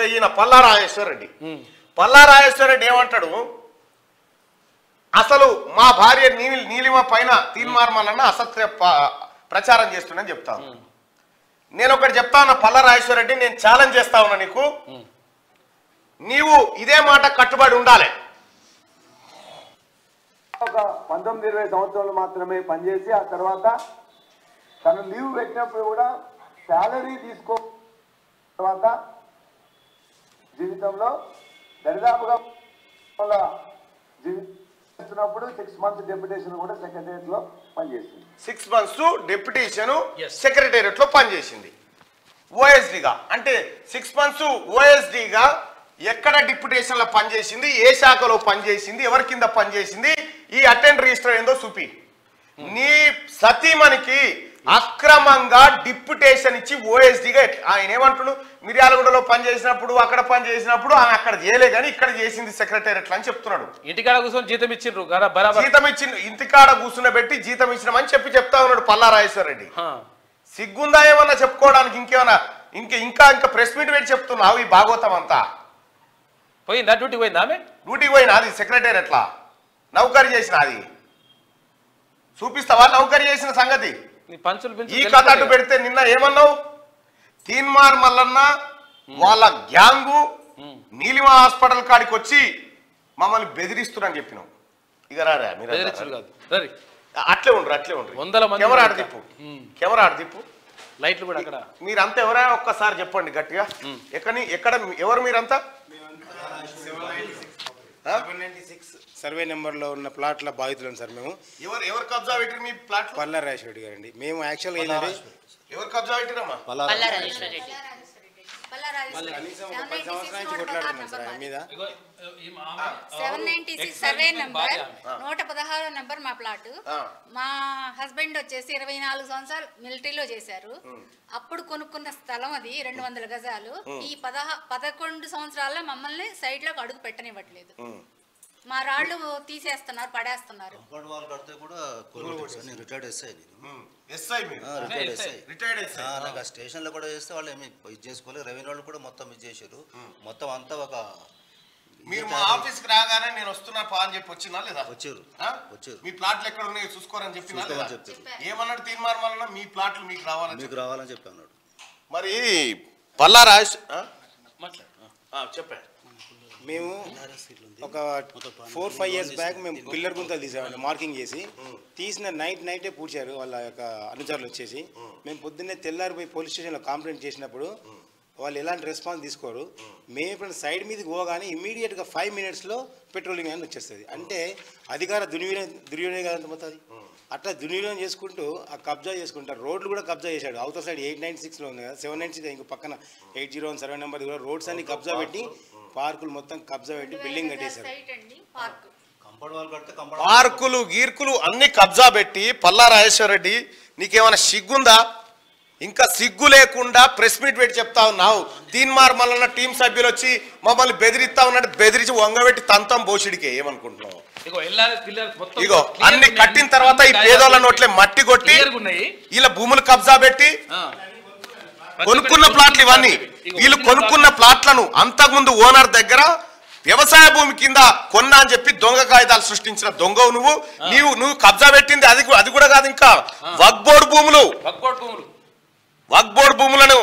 ఈయన పల్లా రాజేశ్వర రెడ్డి పల్లా రాజేశ్వర రెడ్డి ఏమంటాడు అసలు మా భార్య నీలి నీలిమ పైన తీర్మార్మలన్న అసత్య ప- ప్రచారం చేస్తుండని చెప్తాను నేను ఒకటి చెప్తా ఉన్నా పల్లా రాజేశ్వర రెడ్డి నేను ఛాలెంజ్ చేస్తా ఉన్నా నీకు నీవు ఇదే మాట కట్టుబడి ఉండాలి ఒక పంతొమ్మిది ఇరవై సంవత్సరాలు మాత్రమే పనిచేసి ఆ తర్వాత తను లీవ్ పెట్టినప్పుడు కూడా శాలరీ తీసుకో తర్వాత జీవితంలో దరిదాపుగా వాళ్ళ జీవిస్తున్నప్పుడు సిక్స్ మంత్స్ డెప్యుటేషన్ కూడా సెక్రటరియట్ లో పనిచేసింది six months deputation Yes. Secretariat లో పనిచేసింది ఓఎస్డిగా అంటే సిక్స్ మంత్స్ ఓఎస్డిగా ఎక్కడ డిప్యుటేషన్ లో పనిచేసింది ఏ శాఖలో పనిచేసింది ఎవరి కింద పనిచేసింది ఈ అటెండ్ రిజిస్టర్ ఏందో చూపి నీ సతీమణికి అక్రమంగా డిప్యుటేషన్ ఇచ్చి ఓఎస్డిగా ఆయన ఏమంటుడు మిర్యాలగూడలో పనిచేసినప్పుడు అక్కడ పనిచేసినప్పుడు ఆమె అక్కడ చేయలే కానీ ఇక్కడ చేసింది సెక్రటేరియట్ అని చెప్తున్నాడు ఇంటికాడ కూర్చొని జీతం ఇచ్చిండ్రు కదా బరాబర్ జీతం ఇచ్చిన ఇంటికాడ కూర్చున్నబెట్టి జీతం ఇచ్చినామని చెప్పి చెప్తా ఉన్నాడు పల్లా రాజేశ్వర రెడ్డి హా. సిగ్గుందా ఏమన్నా చెప్పుకోవడానికి ఇంకేమన్నా ఇంకా ఇంకా ఇంకా ప్రెస్ మీట్ పెట్టి చెప్తున్నావు ఈ భాగవతం అంతా పోయిందా డ్యూటీ పోయిందా ఆమె డ్యూటీకి పోయిన అది సెక్రటరీ ఎట్లా నౌకరీ చేసిన అది చూపిస్తావా నౌకరీ చేసిన సంగతి నీ పంచులు ఈ పెంచు కథ అటు పెడితే నిన్న ఏమన్నావు తీన్మార్ మల్లన్న వాళ్ళ గ్యాంగు నీలిమ హాస్పిటల్ కాడికి వచ్చి మమ్మల్ని బెదిరిస్తున్నారని చెప్పినావు ఇక రారా మీరు బెదిరించుడు కాదు సరే అట్లే ఉండరు అట్లే ఉండరు వందల మంది కెమెరా ఉన్నారు. ఆడదిప్పు ఉమ్. కెమెరా ఆడదిప్పు లైట్లు కూడా అక్కడ మీరంతా ఎవరైనా ఒక్కసారి చెప్పండి గట్టిగా ఎక్కడి ఎక్కడ ఎవరు మీరంతా సెవెన్ నైన్టీ సిక్స్ సర్వే నెంబర్లో ఉన్న ప్లాట్ల బాధితులం సార్ మేము ఎవరు ఎవరు కబ్జా పెట్టిరు మీ ప్లాట్ పల్లా రాజేశ్వర రెడ్డి గారండి మేము యాక్చువల్గా ఏంటంటే ఎవరు కబ్జా పెట్టిరమ్మా పల్లా రాజేశ్వర రెడ్డి కనీసం ఒక పది సంవత్సరాల నుంచి కొట్లాడుతున్నాం సార్ ఆయన మీద seven ninety six survey number నూట పదహారో నంబర్ మా ప్లాట్ ఆ. మా హస్బెండ్ వచ్చేసి ఇరవై నాలుగు సంవత్సరాలు మిలిటరీలో చేశారు అప్పుడు కొనుక్కున్న స్థలం అది రెండు వందల గజాలు ఈ పదహ పదకొండు సంవత్సరాల్లో మమ్మల్ని సైడ్ లోకి అడుగు పెట్టనివ్వట్లేదు మా రాళ్ళు తీసేస్తున్నారు పడేస్తున్నారు కాంపౌండ్ వాల్ కడితే కూడా కూలగొట్టారు సార్ నేను రిటైర్డ్ ఎస్ఐ నేను ఎస్ఐ మీరు ఆ, రిటైర్డ్ ఎస్ఐ రిటైర్డ్ ఎస్ఐ ఆ, నాకు ఆ స్టేషన్లో కూడా చేస్తే వాళ్ళు ఏమి ఇది చేసుకోలేదు రెవెన్యూ వాళ్ళు కూడా మొత్తం ఇది చేశారు మొత్తం అంతా ఒక మీరు మా ఆఫీస్ కి రాగానే నేను వస్తున్నా పా అని చెప్పి వచ్చినా లేదా వచ్చారు ఆ? వచ్చారు మీ ప్లాట్లు ఎక్కడ ఉన్నాయో చూసుకోరని చెప్పినా లేదా చూసుకోమని చెప్పారు ఏమన్నాడు తీర్మానం వలన మీ ప్లాట్లు మీకు రావాలని మీకు రావాలని చెప్పి అన్నాడు మరి పల్లా రాజ చెప్పా మేము ఒక ఫోర్ ఫైవ్ ఇయర్స్ బ్యాక్ మేము పిల్లర్ గుంతలు తీసామండి మార్కింగ్ చేసి తీసిన నైట్ నైటే పూడ్చారు వాళ్ళ యొక్క అనుచరులు వచ్చేసి మేము పొద్దున్నే తెల్లారిపోయి పోలీస్ స్టేషన్లో కంప్లైంట్ చేసినప్పుడు వాళ్ళు ఎలాంటి రెస్పాన్స్ తీసుకోరు మేము ఇప్పుడు సైడ్ మీదకి పోగానే ఇమీడియట్గా ఫైవ్ మినిట్స్లో పెట్రోలింగ్ అని వచ్చేస్తుంది అంటే అధికార దుర్వినియోగం దుర్వినియోగం ఎంత పోతుంది అట్లా దుర్వినియోగం చేసుకుంటూ ఆ కబ్జా చేసుకుంటారు రోడ్లు కూడా కబ్జా చేశాడు అవతల సైడ్ ఎయిట్ నైన్ సిక్స్లో ఉంది కదా సెవెన్ నైన్ సిక్స్ ఇంకో పక్కన eight zero one seven number కూడా రోడ్స్ అన్ని కబ్జా పెట్టి పార్కులు మొత్తం కబ్జా పెట్టి బిల్డింగ్ కట్టేశారు సైట్ అండి పార్క్ కంపౌండ్ వాల్ కడితే కంపౌండ్ పార్కులు గీర్కులు అన్ని కబ్జా పెట్టి పల్లా రాజేశ్వర రెడ్డి నీకేమైనా సిగ్గుందా ఇంకా సిగ్గు లేకుండా ప్రెస్ మీట్ పెట్టి చెప్తా ఉన్నావు తీన్మార్ మల్లన్న టీం సభ్యులు వచ్చి మమ్మల్ని బెదిరిస్తా ఉన్నట్టు బెదిరించి వంగబెట్టి తంతం బోషిడికే ఏమనుకుంటున్నావు ఇగో ఎల్ఆర్ఎస్ పిల్లర్ మొత్తం ఇగో clear అన్ని ఉన్నాయి. కట్టిన తర్వాత ఈ పేదోళ్ళ నోట్లే మట్టి కొట్టి Clear గా ఉన్నాయి వీళ్ళ భూములు కబ్జా పెట్టి ఆ. కొనుక్కున్న ప్లాట్లు ఇవన్నీ ఇగో వీళ్ళు వచ్చిన కొనుక్కున్న ప్లాట్లను అంతకుముందు ఓనర్ దగ్గర వ్యవసాయ భూమి కింద కొన్నా అని చెప్పి దొంగ కాగితాలు సృష్టించిన దొంగవు నువ్వు నీవు నువ్వు కబ్జా పెట్టింది అది కూ- అది కూడా కాదు ఇంకా వక్బోర్డు భూములు వక్బోర్డ్ భూములు వక్బోర్డు భూములను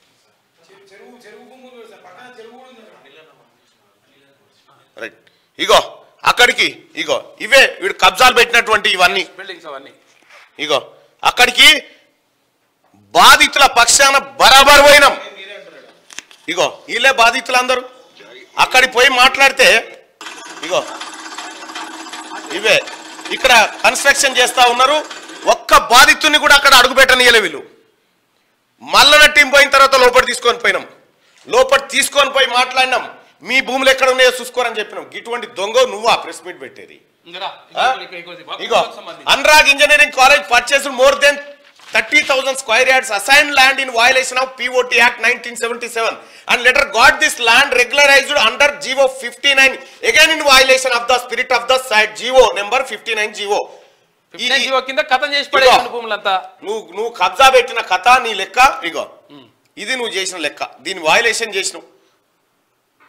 రైట్ ఇగో అక్కడికి ఇగో ఇవే వీడు కబ్జాలు పెట్టినటువంటి ఇవన్నీ బిల్డింగ్స్ అవన్నీ ఇగో అక్కడికి బాధితుల పక్షాన బరాబర్ పోయినాం ఇగో వీళ్ళే బాధితులు అందరూ అక్కడికి పోయి మాట్లాడితే ఇగో ఇవే ఇక్కడ కన్స్ట్రక్షన్ చేస్తా ఉన్నారు ఒక్క బాధితుని కూడా అక్కడ అడుగు పెట్టనీయలే వీళ్ళు మల్లన టీం పోయిన తర్వాత లోపల తీసుకొని పోయినాం లోపల తీసుకొని పోయి మాట్లాడినాం మీ భూములు ఎక్కడ ఉన్నాయో చూసుకోరని చెప్పినాం ఇటువంటి దొంగ నువ్వా ప్రెస్ మీట్ పెట్టేది ఇంకరా ఆ? ఇగో Anurag engineering college purchase more than thirty thousand square yards assign land in violation of POT act nineteen seventy seven and later got this land regularised under GO fifty nine again in violation of the spirit of the said GO number fifty nine GO GO కింద కథం చేసి పడేసిన భూములంతా నువ్వు నువ్వు కబ్జా పెట్టిన కథ నీ లెక్క ఇగో ఇది నువ్వు చేసిన లెక్క దీని వయలేషన్ చేసినావు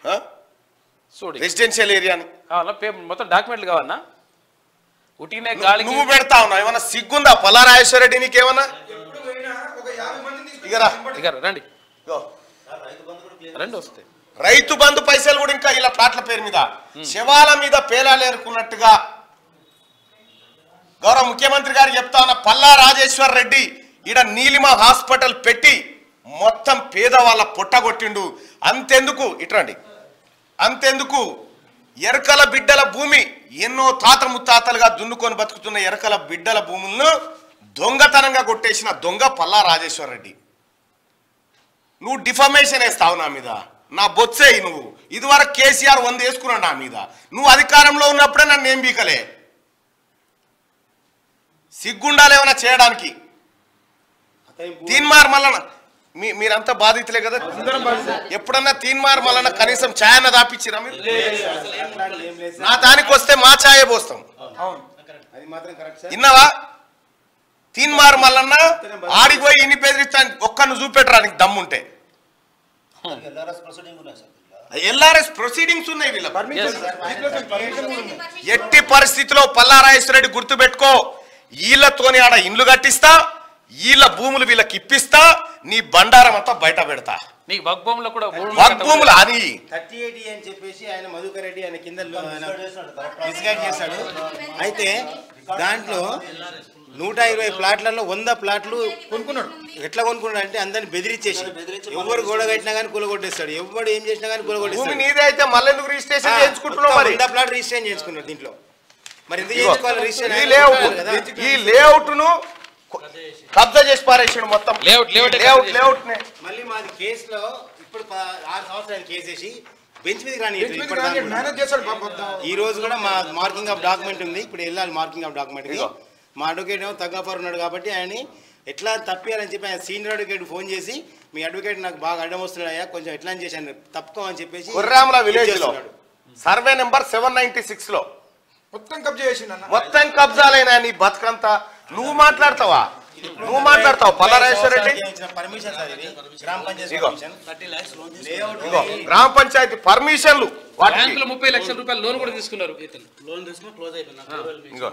ఆ? చూడు రెసిడెన్షియల్ ఏరియాని కావాలా పేపర్ మొత్తం డాక్యుమెంట్లు కావాలన్నా ఉట్టినే గాలికి నువ్వు పెడతా ఉన్నావు ఏమన్నా సిగ్గుందా పల్లారాజేశ్వర రెడ్డి నీకేమన్నా ఇగరా ఇక రండి ఇగో. రండి వస్తే రైతు బంధు పైసలు కూడా ఇంకా ఇలా ప్లాట్ల పేరు మీద శవాల మీద పేలాలేరుకున్నట్టుగా గౌరవ ముఖ్యమంత్రి గారు చెప్తా ఉన్న పల్లా రాజేశ్వర్ రెడ్డి ఈడ నీలిమ హాస్పిటల్ పెట్టి మొత్తం పేదవాళ్ళ పొట్టగొట్టిండు అంతెందుకు ఇట్రండి అంతెందుకు ఎరకల బిడ్డల భూమి ఎన్నో తాత ముత్తాతలుగా దున్నుకొని బతుకుతున్న ఎరకల బిడ్డల భూములను దొంగతనంగా కొట్టేసిన దొంగ పల్లా రాజేశ్వర్ రెడ్డి నువ్వు డిఫమేషన్ వేస్తావు నా మీద నా బొత్సేయి నువ్వు ఇదివరకు కేసీఆర్ వంద వేసుకున్నావు నా మీద నువ్వు అధికారంలో ఉన్నప్పుడే నన్ను ఏం బీకలే సిగ్గుండాలి ఏమైనా చేయడానికి తీన్మార్ మల్లన మీ మీరంతా బాధితులే కదా ఎప్పుడన్నా తీన్మార్ మల్లన కనీసం ఛాయ్ అన్న దాపిచ్చిరా మీరు నా దానికి వస్తే మా ఛాయే పోస్తాం అది మాత్రం కరెక్ట్ సార్ విన్నావా తీన్మార్ మల్లన్న ఆడికి పోయి ఇన్ని బెదిరిస్తా ఒక్కను చూపెట్టరా నీకు దమ్ముంటే ఎల్ఆర్ఎస్ ప్రొసీడింగ్ ఉన్నాయి సార్ ఇట్లా. ఎల్ఆర్ఎస్ ప్రొసీడింగ్స్ ఉన్నాయి వీళ్ళ Yes. ఎట్టి పరిస్థితిలో పల్లారాజేశ్వరరెడ్డి గుర్తుపెట్టుకో వీళ్ళతోని ఆడ ఇండ్లు కట్టిస్తా వీళ్ళ భూములు వీళ్ళకి ఇప్పిస్తా నీ బండారం అంతా బయట పెడతా నీకు వగ్భూమిలో కూడా భూమి వగ్భూములు అని థర్టీ ఎయిటీ అని చెప్పేసి ఆయన మధుకర్ రెడ్డి ఆయన కింద Misguide చేస్తున్నాడు, correct. మిస్గైడ్ చేశాడు అయితే దాంట్లో నూట ఇరవై ప్లాట్లలో వంద ప్లాట్లు కొనుక్కున్నాడు ఎట్లా కొనుక్కున్నాడు అంటే అందరిని బెదిరించేసి బెదిరించి ఎవరు గోడ కట్టినా కానీ కూలగొట్టేస్తాడు ఎవడు ఏం చేసినా కానీ భూమి కూలగొట్టేస్తాడు నీదే అయితే మళ్ళెందుకు రిజిస్ట్రేషన్ చేయించుకుంటున్నావు మరి వంద ప్లాట్ రిజిస్ట్రేషన్ చేసుకున్నాడు దీంట్లో మరి ఎందుకు ఇగో, చేయించుకోవాలి ఈ రిజిస్ట్రేషన్ లేఅవుట్ కదా ఈ లేఅవుట్ ను కబ్జా చేసి పారేసాడు మొత్తం Layout, layout ఏ లేఅవుట్ కబ్జా లేఅవుట్ నే మళ్ళీ మాది కేసులో ఇప్పుడు ప- ఆరు సంవత్సరాలు కేసేసి బెంచ్ మీద రాని మేనేజ్ చేశాడు పాపం. ఈ రోజు కూడా మా మార్కింగ్ ఆఫ్ డాక్యుమెంట్ ఉంది ఇప్పుడు వెళ్ళాలి మార్కింగ్ ఆఫ్ డాక్యుమెంట్ ఇదిగో. మా అడ్వకేట్ ఏమో తగ్గఫర్ ఉన్నాడు కాబట్టి ఆయన ఎట్లా తప్పియాలని చెప్పి ఆయన సీనియర్ అడ్వకేట్ ఫోన్ చేసి మీ అడ్వకేట్ నాకు బాగా అడ్డం వస్తున్నాడయ్యా కొంచెం ఎట్లా అని చేశాను తప్పుకోమని చెప్పేసి కుర్రాముల విలేజ్ లో చేస్తున్నాడు. Survey number seven ninety six లో మొత్తం కబ్జా చేసిండు అన్న మొత్తం కబ్జాలైనా నీ బతుకంతా నువ్వు మాట్లాడతావా నువ్వు మాట్లాడతావు పల్లారాజేశ్వర రెడ్డి పర్మిషన్ సార్ ఇది గ్రామ పంచాయతీ ఇగో. పర్మిషన్ లేఅవుట్ ఇగో గ్రామ పంచాయతీ పర్మిషన్లు వాటికి బ్యాంకులో ముప్పై లక్షల రూపాయలు లోన్ కూడా తీసుకున్నారు లోన్ తీసుకుని క్లోజ్ అయిపోయింది నాకు ఇరవై వేలు ఇగో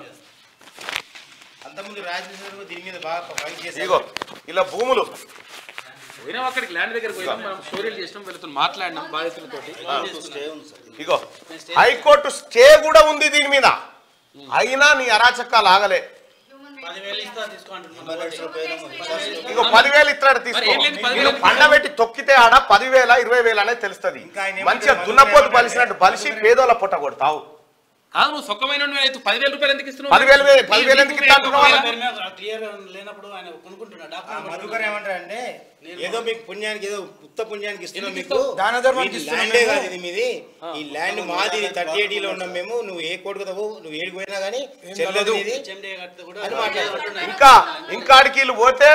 అంతకుముందు రాజేశ్వర దీని మీద బాగా ఫైట్ చేశారు ఇగో ఇలా భూములు పోయినాం అక్కడికి ల్యాండ్ దగ్గర పోయినాం మనం స్టోరీలు చేసినాం వీళ్ళతో మాట్లాడినాం బాధితులతోటి స్టే ఉంది సార్ ఇగో హైకోర్టు స్టే కూడా ఉంది దీని మీద అయినా నీ అరాచకాలు ఆగలే పదివేలు ఇస్తా తీసుకో అంటున్నాను హ్యూమన్ రైట్స్ లో పేరు ఉంది. ఇగో పదివేలు ఇస్తాడు మరి తీసుకో ఏం లేదు, పదివేలు నేను పండబెట్టి తొక్కితే ఆడ పదివేల ఇరవై వేలు అనేది తెలుస్తుంది ఇంకా ఆయన ఏమంటాడు? మంచిగా దున్నపోతు బలిసినట్టు బలిసి పేదోళ్ళ పుట్ట కొడతావు కాదు నువ్వు సొక్కమైన అయితే పదివేల రూపాయలు ఎందుకు ఇస్తున్నావు పదివేలు వే- పదివేలు ఎందుకు ఇస్తా అంటున్నావు ఆయన వాళ్ళకి? పేరు మీద క్లియర్ లేనప్పుడు ఆయన కొనుక్కుంటున్నాడు ఆ డాక్టర్ మధుకర్ ఏమంటారంటే ఏదో మీకు పుణ్యానికి ఏదో ఉత్త పుణ్యానికి ఇస్తున్నాం మీకు దాన ధర్మానికి ఇది ఇస్తున్నాం ల్యాండే మేము. కాదు ఇది మీది ఈ ల్యాండ్ మాది థర్టీ ఎయిటీలో ఉన్నాం మేము నువ్వు ఏ కోర్టు కదా నువ్వు ఏడికి పోయినా కానీ చెల్లదు ఇది చెండే కడితే కూడా అని మాట్లాడుతున్నాడు ఇంకా ఇంకా ఆడికి వీళ్ళు పోతే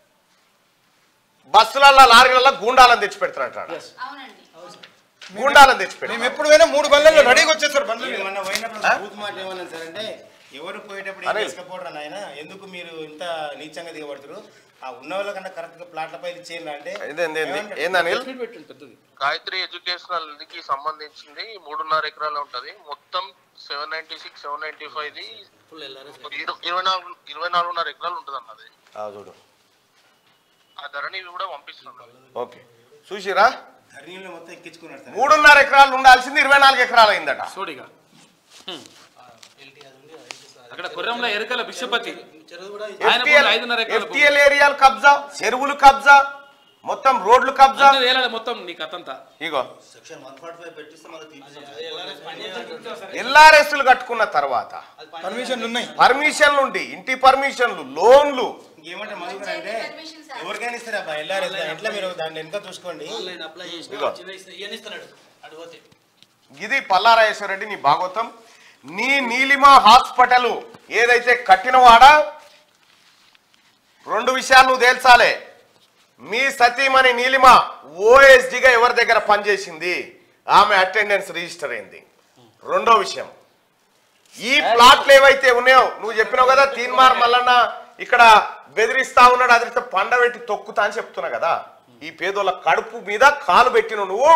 బస్సులలో లారీలలో గూండాలను తెచ్చి పెడతారట అవునండి గూండాలను తెచ్చి మేము పెడతారు ఎప్పుడు పోయినా మూడు బండ్లలో రెడీగా వచ్చేస్తారు బండ్ల మీద. నేను మొన్న పోయినప్పుడు బూత్ మాట ఏమన్నా సార్ అంటే ఎవరు పోయేటప్పుడు ఏం అనిల్. తీసుకపోవడం నాయన ఎందుకు మీరు ఇంత నీచంగా దిగబడుతురు ఆ ఉన్న వాళ్ళకన్నా కరెక్ట్ గా ప్లాట్ల పై ఇచ్చేయండి అంటే ఏంది, ఏంది, ఏంది? ఏమంటాడు? ఏంది అనిల్ పెట్టింది పెద్దది గాయత్రి ఎడ్యుకేషనల్ కి సంబంధించింది మూడున్నర ఎకరాలు ఉంటది మొత్తం seven ninety six seven ninety five the full LRS ఇరు- ఇరవై నాలుగు ఇరవై నాలుగున్నర ఎకరాలు ఉంటుంది అన్నది ఆ, చూడు ఆ ధరని ఇవి కూడా పంపిస్తున్నాం ఓకే చూసిరా ధరణిలో మొత్తం ఎక్కించుకున్నాడు సార్ మూడున్నర ఎకరాలు ఉండాల్సింది ఇరవై నాలుగు ఎకరాలు అయిందట చూడిగా హ్మ్. అక్కడ కుర్రంలో ఎరకల బిషపతి ఆయన భూమి ఐదున్నర ఎకరాల భూమి. ఎఫ్టిఎల్ ఏరియాలు కబ్జా చెరువులు కబ్జా మొత్తం రోడ్లు కబ్జా అంతా తేలాలి మొత్తం నీ కథంతా ఇగో సెక్షన్ వన్ ఫార్టీ ఫైవ్ పెట్టిస్తే మళ్ళీ తీపిస్తాం ఎల్ఆర్ఎస్లు కట్టుకున్న తర్వాత పర్మిషన్లు ఉన్నాయి పర్మిషన్లు ఉండి ఇంటి పర్మిషన్లు లోన్లు ఇంకేమంటే మధుకర్ అంటే పర్మిషన్ సార్ ఎవరికైనా ఇస్తారా అబ్బా ఎల్ఆర్ఎస్ ఎట్లా మీరు దాన్ని వెనక చూసుకోండి ఆన్లైన్ అప్లై చేసిన ఇదిగో. చిన్న ఇస్తా- ఇవన్నీ ఇస్తున్నాడు అటు పోతే ఇది పల్లారాజేశ్వరరెడ్డి నీ భాగవతం నీ నీలిమ హాస్పిటల్ ఏదైతే కట్టినవాడా రెండు విషయాలు నువ్వు తేల్చాలే మీ సతీమణి నీలిమ ఓఎస్డిగా ఎవరి దగ్గర పనిచేసింది ఆమె అటెండెన్స్ రిజిస్టర్ అయింది రెండో విషయం ఈ ప్లాట్లు ఏవైతే ఉన్నాయో నువ్వు చెప్పినావు కదా తీన్మార్ మల్లన్న ఇక్కడ బెదిరిస్తా ఉన్నాడు అదిరితే పండబెట్టి తొక్కుతా అని చెప్తున్నా కదా ఈ పేదోళ్ళ కడుపు మీద కాలు పెట్టిన నువ్వు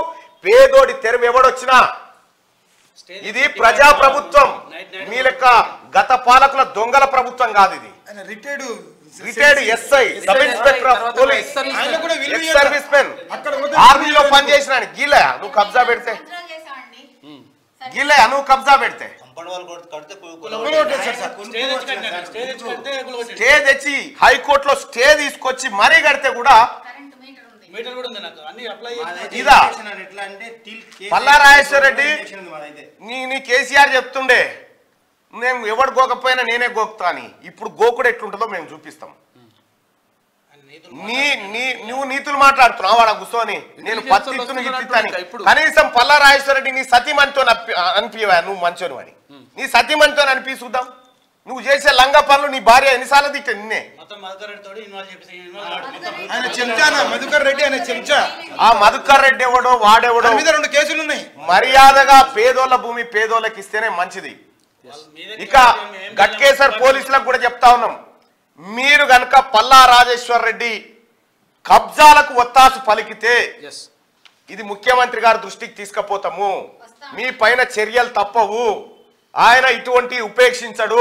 పేదోడి తెరవు ఎవడొచ్చినా ఇది ప్రజా ప్రభుత్వం మీ లెక్క గత పాలకుల దొంగల ప్రభుత్వం కాదు ఇది ఆయన retired retired SI sub inspector of police ఆయన కూడా విలువ ఎక్స్ ఇయ్యడు. సర్వీస్ మెన్ అక్కడ పోతే ఆర్మీలో పనిచేసిన గీలే నువ్వు కబ్జా పెడితే సంవత్సరాలు చేసామండి గీలే నువ్వు కబ్జా పెడితే కంపౌండ్ వాళ్ళు కొడితే- కడితే కు- కు- కొట్టేశారు సార్. స్టే తెచ్చి కట్టినాడు. స్టే తెచ్చి కడితే కూలగొట్టాడు. స్టే తెచ్చి హైకోర్టులో స్టే తీసుకొచ్చి మరీ కడితే కూడా కరెంట్ మీటర్ ఉంది మీటర్ కూడా ఉంది నాకు అన్ని అప్లై మాదైతే ఇదా? ఇంజెక్షన్ అని ఎట్లా అంటే టిల్ కేసీఆర్ పల్లా రాజేశ్వర రెడ్డి ఇంజెక్షన్ ఉంది మాదైతే. నీ నీ కేసీఆర్ చెప్తుండే నేను ఎవడు గోకపోయినా నేనే గోకుతా అని ఇప్పుడు గోకుడు ఎట్లుంటుందో మేము చూపిస్తాం నీ నీ నువ్వు నీతులు మాట్లాడుతున్నావు వాడ కూర్చొని నేను ఇది పత్తి చేస్తాను, ఇత్తును వస్తున్నాను ఇత్తిస్తాని అంటున్నా ఇప్పుడు. కనీసం పల్లా రాజేశ్వర రెడ్డి నీ సతీమణితో అనిపించవా నువ్వు మంచోను అని నీ సతీమణితో అనిపి చూద్దాం నువ్వు చేసే లంగ పనులు నీ భార్య ఎన్నిసార్లు తిట్ట నిన్నే మొత్తం మధుకర్ రెడ్డి తోటి ఇన్వాల్వ్ చేసి ఇన్వాల్వ్ కావడం. మొత్తం ఆయన చెంచానా మధుకర్ రెడ్డి ఆయన చెంచా ఆ మధుకర్ రెడ్డి ఎవడో వాడెవడో ఆయన మీద రెండు కేసులు ఉన్నాయి మర్యాదగా పేదోళ్ళ భూమి పేదోళ్ళకి ఇస్తేనే మంచిది వాళ్ళ మీదే ఇక గట్కేసర్ పోలీసులకు కూడా చెప్తా ఉన్నాం మీరు గనక పల్లా రాజేశ్వర్ రెడ్డి కబ్జాలకు ఒత్తాసు పలికితే ఎస్ ఇది ముఖ్యమంత్రి గారి దృష్టికి తీసుకుపోతాము వస్తాం. మీ పైన చర్యలు తప్పవు ఆయన ఇటువంటి ఉపేక్షించడు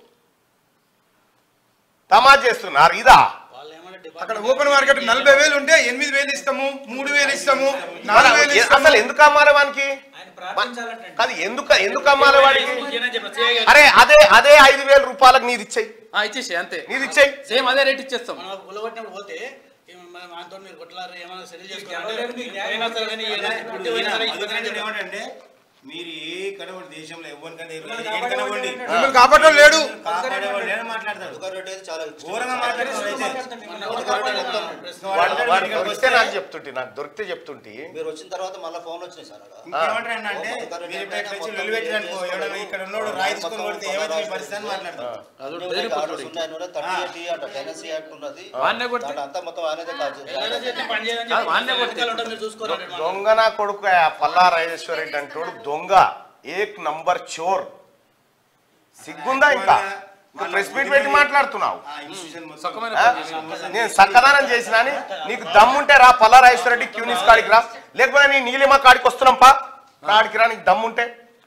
తమా చేస్తున్నారు ఇదా వాళ్ళు ఏమన్నా అక్కడ డిపార్ట్మెంట్ ఓపెన్ మార్కెట్ నలభై వేలు ఉంటే ఎనిమిది వేలు ఇస్తాము మూడు వేలు ఇస్తాము నాలుగు వేలు ఎ- ఇస్తాము అసలు ఎందుకు అమ్మాలి వానికి ఆయన ప్రార్థించాలంటే కాదు ఎందుకు ఎందుకు అమ్మాలి వాడికి ఈయన చెప్పిన సిఐ గారు. అరే అదే అదే ఐదు వేల రూపాయలకు నీది ఇచ్చేయి ఇచ్చేసి అంతే నీది ఇచ్చేయి సేమ్ అదే రేట్ ఇచ్చేస్తాం మనం గుల్లగొట్టినప్పుడు పోతే ఏం మన- మనతో మీరు కొట్లారు ఏమైనా సెటిల్ చేసుకోవాలంటే అయినా సరే కానీ ఏదైనా ఇప్పుడు గుడ్డి పోయినా సరే ఈయన ఇబ్బంది మధుకర్ రెడ్డి లేదు. ఏమంటాడంటే, మీరు ఏ కనబడి దేశంలో ఎవరికైనా ఎక్కడికైనా పోండి. మిమ్మల్ని కాపాడటం లేడు కాపాడేవాడు లేడని మాట్లాడతాడు మధుకర్ రెడ్డి అయితే చాలా ఘోరంగా మాట్లాడుతున్నాడు అయితే. మధుకర్ రెడ్డి మొత్తం వాడు- వాడు దొరికితే నాకు చెప్తుంటే నాకు దొరికితే చెప్తుంటే మీరు వచ్చిన తర్వాత మళ్ళీ ఫోన్ వచ్చినాయి సార్ అక్కడ ఇంకేమంటాడు అంటే మీరు ఇప్పుడు ఇట్లా వచ్చి లొల్లి పెట్టిరనుకో, ఎవడన్నా ఇక్కడ ఉన్నోడు రాయి తీసుకొని కొడితే ఏమైతే మీ పరిస్థితి అని మాట్లాడతాడు అది అన్ని బెదిరింపు ఆర్డర్స్ చూడు. ఉన్నాయి ఆయన కూడా 38 అంట టెనెన్సీ యాక్ట్ ఉన్నది వాన్నే కొడితే? దాంట్లో అంతా మొత్తం ఆయనదే కాదు ఏదైనా చేస్తే పని చేయదని కాదు, వాన్నే చెప్పి కొడితే. వెనకాల ఉంటాం, మీరు చూసుకోరండి మనం. దొంగ నా కొడుకు ఆ పల్లా రాజేశ్వర రెడ్డి అంటాడు దొంగ ఏక్ నంబర్ చోర్ సిగ్గుందా ఇంకా ప్రెస్ మీట్ పెట్టి మాట్లాడుతున్నావు ఆ ఇన్స్టిట్యూషన్ మొత్తం సొక్కమైన ఆ? పని చేసినాం. నేను సక్కదానం చేసిన అని నీకు దమ్ముంటే రా పల్లా రాజేశ్వర రెడ్డి క్యూనిస్ కాడికి రా లేకపోతే నీ నీలిమ కాడికి వస్తున్నాం పా కాడికి రా నీకు దమ్ముంటే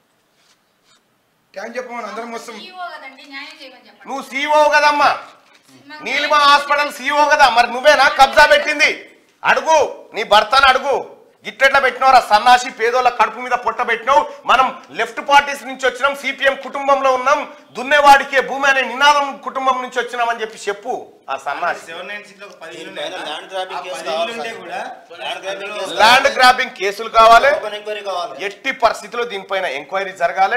ట్యాంక్ చెప్పమని అందరం వస్తాం ఈవో కదండి న్యాయం చేయమని చెప్పండి నువ్వు సీఓ కదమ్మా మాకు నీలిమ హాస్పిటల్ సీఓ కదా మరి నువ్వేనా కబ్జా పెట్టింది అడుగు నీ భర్తను అడుగు గిట్లెట్లా పెట్టినవరా సన్నాసి పేదోళ్ళ కడుపు మీద పొట్ట పెట్టినావు మనం లెఫ్ట్ పార్టీస్ నుంచి వచ్చినాం సిపిఎం కుటుంబంలో ఉన్నాం దున్నేవాడికే భూమి అనే నినాదం కుటుంబం నుంచి వచ్చినాం అని చెప్పి చెప్పు ఆ సన్నాసి సెవెన్ నైన్ సిక్స్ లో ఒక పది ఇల్లు దీనిపైన ఉన్నాయి ల్యాండ్ గ్రాబింగ్ ఆ కేసు పది కావాలి ఇల్లు ఉంటే సార్. కూడా land grabbing case land grabbing కేసులు కావాలి ఓపెన్ ఎంక్వైరీ కావాలి ఎట్టి పరిస్థితిలో దీనిపైన ఎంక్వైరీ జరగాలి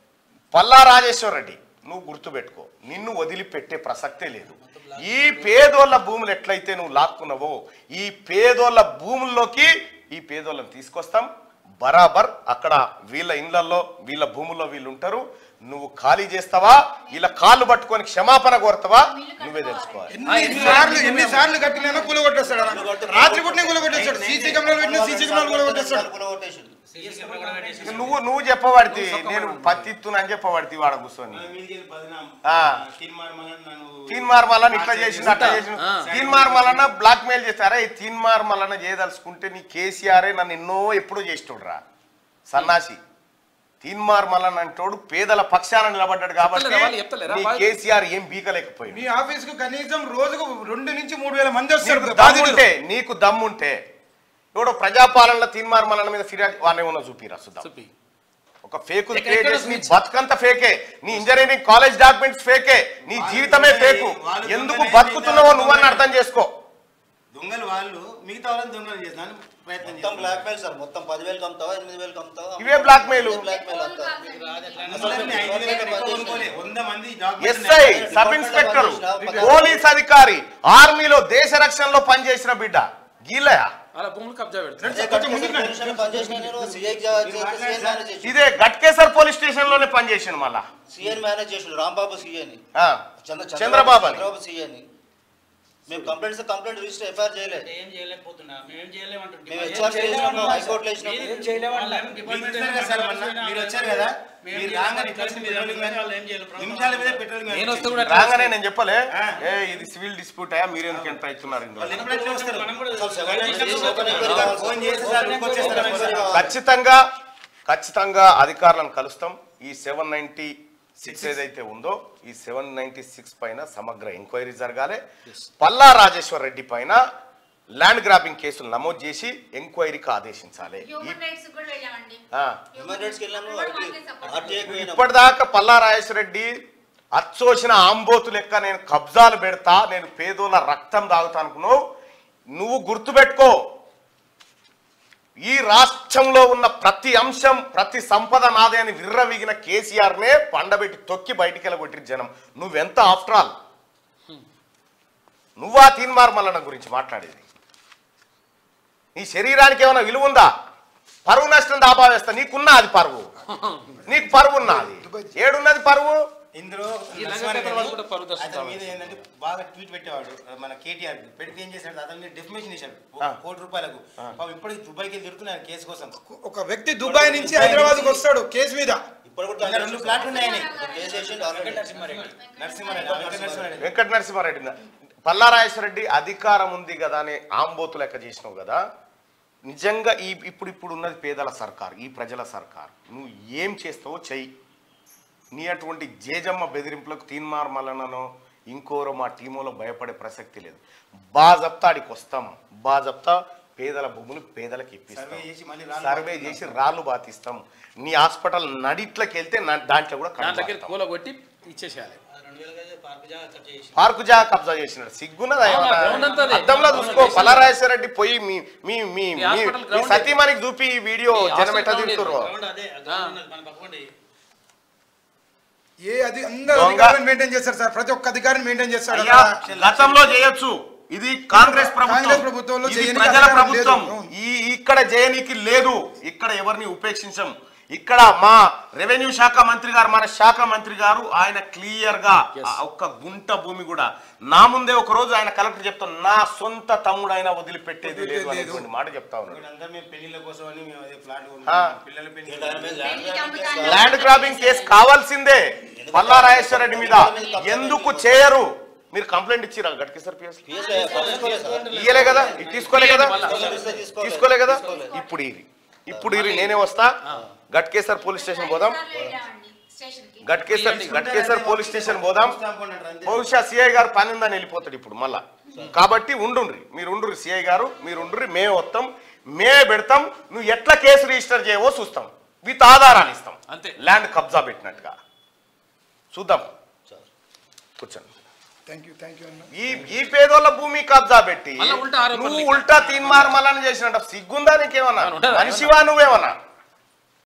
పల్లా రాజేశ్వర రెడ్డి నువ్వు గుర్తుపెట్టుకో నిన్ను వదిలిపెట్టే ప్రసక్తే లేదు ఈ పేదోళ్ళ భూములు ఎట్లయితే నువ్వు లాక్కున్నావో ఈ పేదోళ్ళ భూముల్లోకి ఈ పేదోళ్ళని తీసుకొస్తాం బరాబర్ అక్కడ వీళ్ళ ఇండ్లలో వీళ్ళ భూముల్లో వీళ్ళు ఉంటారు నువ్వు ఖాళీ చేస్తావా వీళ్ళ కాళ్ళు పట్టుకొని క్షమాపణ కోరుతావా నువ్వే తెలుసుకోవాలి ఎన్ని సార్లు ఎన్ని సార్లు కట్టినా కూల కొట్టేస్తాడు అన్న. రాత్రి కొట్టిన కూల కొట్టేస్తాడు సీసీ కెమెరాలు పెట్టిన సీసీ కెమెరాలు కూల కొట్టేస్తాడు కొట్టేసిండు సీఎస్ కెమెరా కూడా పెట్టేసి నువ్వు నువ్వు చెప్పబడితే నేను పత్తిత్తునని చెప్పబడితే వాడ కూర్చొని మీదికి బదనాం ఆ. తీర్మానం అని నన్ను తీన్మార్ మల్లన్న ఇట్లా చేసింది అట్లా చేసింది ఆ. తీన్మార్ మల్లన్న బ్లాక్ మెయిల్ చేస్తారా ఈ తీన్మార్ మల్లన్న చేయదలుచుకుంటే నీ కేసీఆర్ నన్ను ఎన్నో ఎప్పుడో చేసినోడురా సన్నాసి తీన్మార్ మల్లన్న అంటోడు పేదల పక్షాన నిలబడ్డాడు కాబట్టి చెప్తలేరా వాళ్ళు? చెప్తలేరా? నీ వాళ్ళు- కేసీఆర్ ఏం బీకలేకపోయింది మీ ఆఫీస్ కు కనీసం రోజుకు రెండు నుంచి మూడు వేల మంది వస్తారు నీకు బాధితులు. దమ్ముంటే నీకు దమ్ముంటే ఎవడో ప్రజాపాలనలో తీన్మార్ మల్లన్న మీద ఫిర్యాదు వాడిని ఏమన్నా చూపిరా సుద్దాం చూపి ఒక ఫేక్ ఎక్కడ- క్రియేట్ ఎక్కడ చేసి నీ చూపించు. బతుకంత ఫేకే నీ ఇంజనీరింగ్ కాలేజ్ డాక్యుమెంట్స్ ఫేకే నీ జీవితమే ఫేకు వాళ్ళు ఎందుకు దొంగలే బతుకుతున్నావో చేశారు. నువ్వని అర్థం చేసుకో దొంగలు వాళ్ళు మిగతా వాళ్ళని దొంగలు చేస్తాను ప్రయత్నం మొత్తం చేస్తాను బ్లాక్ మెయిల్ సార్ మొత్తం పదివేలు కమ్ముతావా ఎనిమిది వేలు కమ్ముతావా ఇవే black mail. బ్లాక్ మెయిల్ అంతా అందరినీ ఐదు వేల కన్నా ఎక్కువ కొనుక్కోలే. వంద మంది documents SI sub inspector police అధికారి ఆర్మీలో దేశ రక్షణలో పనిచేసిన బిడ్డ గీలయా అలా భూములు కబ్జా పెడతారు అదే కట్టేసి పొజిషన్లో పనిచేసిన నేను సిఐ మేనేజ్ చేసి ఇదే గట్కేసర్ పోలీస్ స్టేషన్ లోనే పనిచేసిండు మళ్ళా సిఐని మేనేజ్ చేసిండు రాంబాబు సిఐని ఆ, చంద్రబాబు అని చంద్రబాబు సిఐని మేము కంప్లైంట్స్ కంప్లైంట్ రిజిస్టర్ ఎఫ్ఐఆర్ చేయలేదు అంటే ఏం చేయలేకపోతున్నా మేము ఏం చేయలేమంటున్నాం మేము హెచ్ఆర్ చేసినాము హైకోర్టులో వేసినాము ఏం చేయలేమంటున్నాం మీరు చూసారు కదా సార్ మొన్న? మీరు వచ్చారు కదా మీరు రాగానే ఇట్లా వచ్చి పెట్రోలింగ్ మీద నిమిషాల మీద పెట్రోలింగ్ మీద నేను వస్తే కూడా రాగానే నేను చెప్పలే ఏ ఇది సివిల్ డిస్ప్యూట్ అయ్యా మీరు ఎందుకు ఎంత ఇస్తున్నారు ఇందులో వాళ్ళు ఎప్పుడు ఎట్లా వస్తారు మనం కూడా అసలు seven ninety six open enquiry కావాలి ఫోన్ చేసి సార్ ఇంటికి వచ్చేస్తారు అనుకోండి. ఖచ్చితంగా ఖచ్చితంగా అధికారులను కలుస్తాం ఈ సెవెన్ నైన్టీ సిక్స్ ఏదైతే ఉందో ఈ సెవెన్ నైన్టీ సిక్స్ పైన సమగ్ర ఎంక్వైరీ జరగాలి పల్లా రాజేశ్వర్ రెడ్డి పైన ల్యాండ్ గ్రాబింగ్ కేసులు నమోదు చేసి ఎంక్వైరీకి ఆదేశించాలి ఈ- హ్యూమన్ రైట్స్ కూడా వెళ్ళామండి ఆ, హ్యూమన్ రైట్స్కి వెళ్ళాము వెళ్ళాము ఆర్టీఐకి పోయినాము ఇప్పటిదాకా పల్లా రాజేశ్వర రెడ్డి అచ్చోసిన ఆంబోతు లెక్క నేను కబ్జాలు పెడతా నేను పేదోళ్ళ రక్తం తాగుతా అనుకున్నావు నువ్వు గుర్తుపెట్టుకో ఈ రాష్ట్రంలో ఉన్న ప్రతి అంశం ప్రతి సంపద నాదే అని విర్రవీగిన కేసీఆర్నే పండబెట్టి తొక్కి బయటికి వెళ్ళగొట్టిన జనం నువ్వెంత ఆఫ్టర్ ఆల్ నువ్వా తీన్మార్ మల్లన్న గురించి మాట్లాడేది నీ శరీరానికి ఏమైనా విలువ ఉందా పరువు నష్టం దాబా వేస్తా నీకున్నా అది పరువు నీకు పరువు ఉన్నా అది ఏడున్నది పరువు ఇందులో ఈ నరసింహారెడ్డి లంగపేట వాళ్ళు కూడా పరువు అతని దర్శిస్తారు. మీద ఏంటంటే బాగా ట్వీట్ పెట్టేవాడు మన కేటీఆర్ పెడితే ఏం చేశాడు అతని మీద డెఫినేషన్ ఇచ్చాడు ఒక ఆ. కోటి రూపాయలకు పాపం ఇప్పటికి దుబాయ్కి వెళ్ళి తిరుగుతున్నాడు కేసు కోసం ఒక వ్యక్తి దుబాయ్ నుంచి హైదరాబాద్కి వస్తాడు కేసు మీద ఇప్పుడు కూడా ఇంకా రెండు ప్లాట్లు ఉన్నాయని కేసు వేసిండు ఆల్రెడీ నరసింహారెడ్డి ఆ వెంకట నరసింహారెడ్డి వెంకట నరసింహారెడ్డి పల్లారాజేశ్వరరెడ్డి అధికారం ఉంది కదా అని ఆంబోతు లెక్క చేసినావు కదా నిజంగా ఈ ఇప్పుడు ఇప్పుడు ఉన్నది పేదల సర్కార్ ఈ ప్రజల సర్కార్ నువ్వు ఏం చేస్తావో చెయ్యి నీ అటువంటి జేజమ్మ బెదిరింపులకు తీన్మార్ మల్లననో ఇంకోరో మా టీములో భయపడే ప్రసక్తి లేదు బాజప్తాడికి వస్తాం బాజప్తా పేదల భూములు పేదలకు ఇప్పిస్తాం సర్వే చేసి మళ్ళీ రాళ్ళు సర్వే చేసి రాళ్ళు బాతిస్తాం నీ హాస్పిటల్ నడిట్లోకి వెళ్తే నా- దాంట్లో కూడా కన్ను దాంట్లోకి బాస్తాం. కూల కొట్టి ఇచ్చేసేయాలి రెండు వేల గజ పార్క్ జాగా ఖర్చు చేసి పార్కు జా కబ్జా చేసినాడు సిగ్గున్నదా అవునా, ఏమన్నా? ground అంతా అదే. అద్దంలో చూసుకో పలరాజేశ్వర రెడ్డి పోయి మీ మీ మీ మీ మీ- హాస్పిటల్ మీ ground సతీమణికి చూపి ఈ వీడియో మీ జనం హాస్పిటల్ ఎట్లా ground తింటుర్రో గ్రౌండ్ అదే ఆ గ్రౌండ్ ఉన్నది మన పక్కన ఏ అది అందరు దొంగ. అధికారులను మెయింటైన్ చేస్తారు సార్ ప్రతి ఒక్క అధికారిని మెయింటైన్ చేస్తాడు అయ్యా, అక్కడ. గతంలో చేయొచ్చు ఇది కాంగ్రెస్ కాంగ్రెస్ ప్రభుత్వం ప్రభుత్వంలో ఇది చేయనీకి ప్రజల అధికారం ప్రభుత్వం లేదు. ఈ ఇక్కడ చేయనీకి లేదు ఇక్కడ ఎవరిని ఉపేక్షించం ఇక్కడ మా రెవెన్యూ శాఖ మంత్రి గారు మన శాఖ మంత్రి గారు ఆయన క్లియర్ గా Yes. ఆ ఒక్క గుంట భూమి కూడా నా ముందే ఒక రోజు ఆయన కలెక్టర్ చెప్తాను నా సొంత తమ్ముడైనా వదిలిపెట్టేది లేదు అనేటువంటి మాట చెప్తా ఉన్నాడు అందరూ మేము పెళ్లిళ్ళ కోసం అని మేము అదే ఫ్లాట్ ఆ. పిల్లల పెళ్లి దాని మీద ల్యాండ్ పెళ్లికి గ్రాబింగ్ కేసు అమ్ముతాను. ల్యాండ్ గ్రాబింగ్ కేసు కావాల్సిందే పల్లా రాజేశ్వర రెడ్డి మీద ఎందుకు చేయరు మీరు కంప్లైంట్ ఇచ్చిరా గట్కి సార్ పిఎస్ కేసు తీసుకోలేదు సార్. ఇయ్యలే కదా ఇది తీసుకోలే కదా తీసుకోలేదు, తీసుకోలేదు. తీసుకోలే కదా ఇప్పుడు ఇది ఇప్పుడు ఇది నేనే వస్తా గట్కేసర్ పోలీస్ స్టేషన్ పోదాం వెళ్ళామండి స్టేషన్కి గట్కేసర్ గట్కేసర్ పోలీస్ స్టేషన్ పోదాం బహుశా సిఐ గారు పని ఉందని వెళ్ళిపోతాడు ఇప్పుడు మళ్ళా కాబట్టి ఉండుండ్రి మీరు ఉండ్రి సిఐ గారు మీరు ఉండ్రి మేము వస్తాం మేమే పెడతాం నువ్వు ఎట్లా కేసు రిజిస్టర్ చేయవో చూస్తాం విత్ ఆధారాలు ఇస్తాం అంతే. ల్యాండ్ కబ్జా పెట్టినట్టుగా చూద్దాం కూర్చోండి థ్యాంక్ యూ థ్యాంక్ యూ అన్న ఈ ఈ పేదోళ్ళ భూమి కబ్జా పెట్టి మళ్ళా ఉల్టా ఆరోపణలు నువ్వు ఇంకా. ఉల్టా తీన్మార్ మళ్ళని చేసినట్టు సిగ్గుందా నీకేమన్నా ఉంటుందా? మనిషివా నువ్వేమన్నా